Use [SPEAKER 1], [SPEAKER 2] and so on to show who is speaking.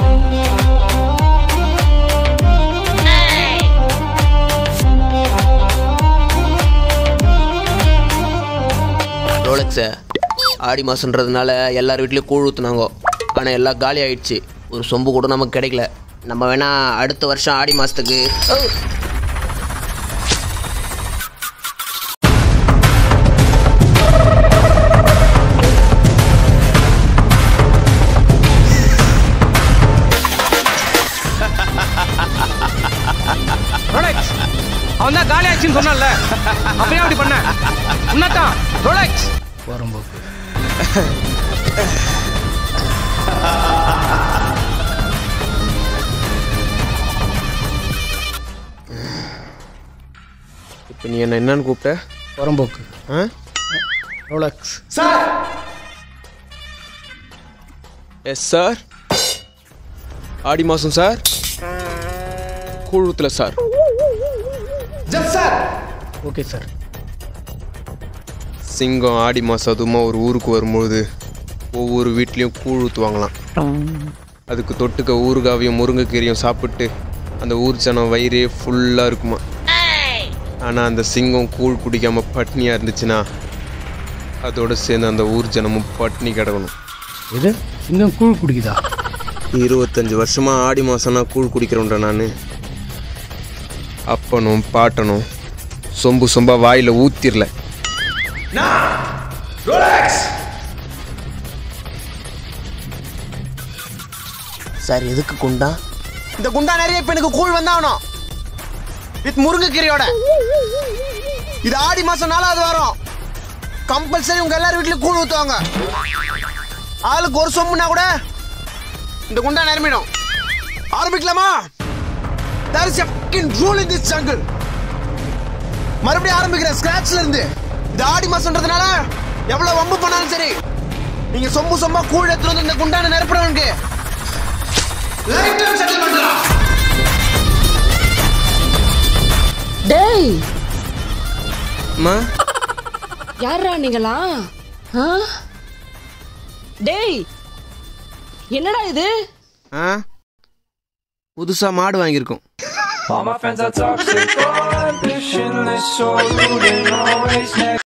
[SPEAKER 1] ரோலெக்ஸை ஆடி மாதன்றதுனால எல்லார் வீட்லேயும் கூழ் ஊற்றுனாங்க ஆனால் எல்லாம் காலி ஆயிடுச்சு ஒரு சொம்பு கூட நமக்கு கிடைக்கல நம்ம வேணா அடுத்த வருஷம் ஆடி மாதத்துக்கு
[SPEAKER 2] ரோலெக்ஸ் அவன் தான் காலி ஆச்சுன்னு சொன்னான்ல அப்பயே அப்படி பண்ண உன்னதான் ரோலெக்ஸ் வரும்போக்கு
[SPEAKER 1] இப்போ நீ என்ன என்னன்னு கூப்பிட்ட
[SPEAKER 2] வரம்போக்கு
[SPEAKER 1] ஆ
[SPEAKER 2] ரோலெக்ஸ்
[SPEAKER 3] எஸ் சார் ஆடி மாதம் சார் கூழ் ஊத்தல சார்
[SPEAKER 2] ஓகே சார்
[SPEAKER 3] சிங்கம் ஆடி மாதம் அதுமா ஒரு ஊருக்கு வரும்பொழுது ஒவ்வொரு வீட்லேயும் கூழ் ஊற்றுவாங்களாம் அதுக்கு தொட்டுக்க ஊறுகாவையும் முருங்கைக்கீரையும் சாப்பிட்டு அந்த ஊர் ஜனம் வயிறே ஃபுல்லாக இருக்குமா ஆனால் அந்த சிங்கம் கூழ் குடிக்காமல் பட்னியாக இருந்துச்சுன்னா அதோட சேர்ந்து அந்த ஊர் ஜனமும் பட்னி கிடக்கணும்
[SPEAKER 2] இது சிங்கம் கூழ் குடிக்குதா
[SPEAKER 3] இருபத்தஞ்சு வருஷமாக ஆடி மாதம்னா கூழ் குடிக்கிறோன்ற நான் அப்பனும் பாட்டனும் சொம்பு சொம்பா வாயில் ஊத்திரல
[SPEAKER 1] சார் எதுக்கு குண்டா இந்த குண்டா நிறைய இப்போ எனக்கு கூழ் வந்தாகணும் வித் முருங்கைக்கீரையோட இது ஆடி மாதம் நாலாவது வாரம் கம்பல்சரி உங்கள் எல்லார் வீட்லையும் கூழ் ஊற்றுவாங்க ஆளுக்கு ஒரு சொம்புனா கூட இந்த குண்டா நிரம்பிடும் ஆரம்பிக்கலாமா there is a rule in this jungle மறுபடியும் ஆரம்பிக்கிறேன் ஸ்கிராச்ல இருந்து இது ஆடி மாசம்ன்றதுனால எவ்வளவு வம்பு பண்ணாலும் சரி நீங்க சொம்பு சொம்பா கூழ் எடுத்துட்டு வந்து இந்த குண்டான நிரப்புறவனுக்கு லைஃப் டைம் செட்டில் பண்ணலாம்
[SPEAKER 4] டேய்
[SPEAKER 3] அம்மா
[SPEAKER 4] யாரா நீங்களா ஆ? டேய் என்னடா இது
[SPEAKER 1] ஆ புதுசா மாடு வாங்கியிருக்கோம்
[SPEAKER 5] All my friends are toxic, all ambitionless, so rude and always negative.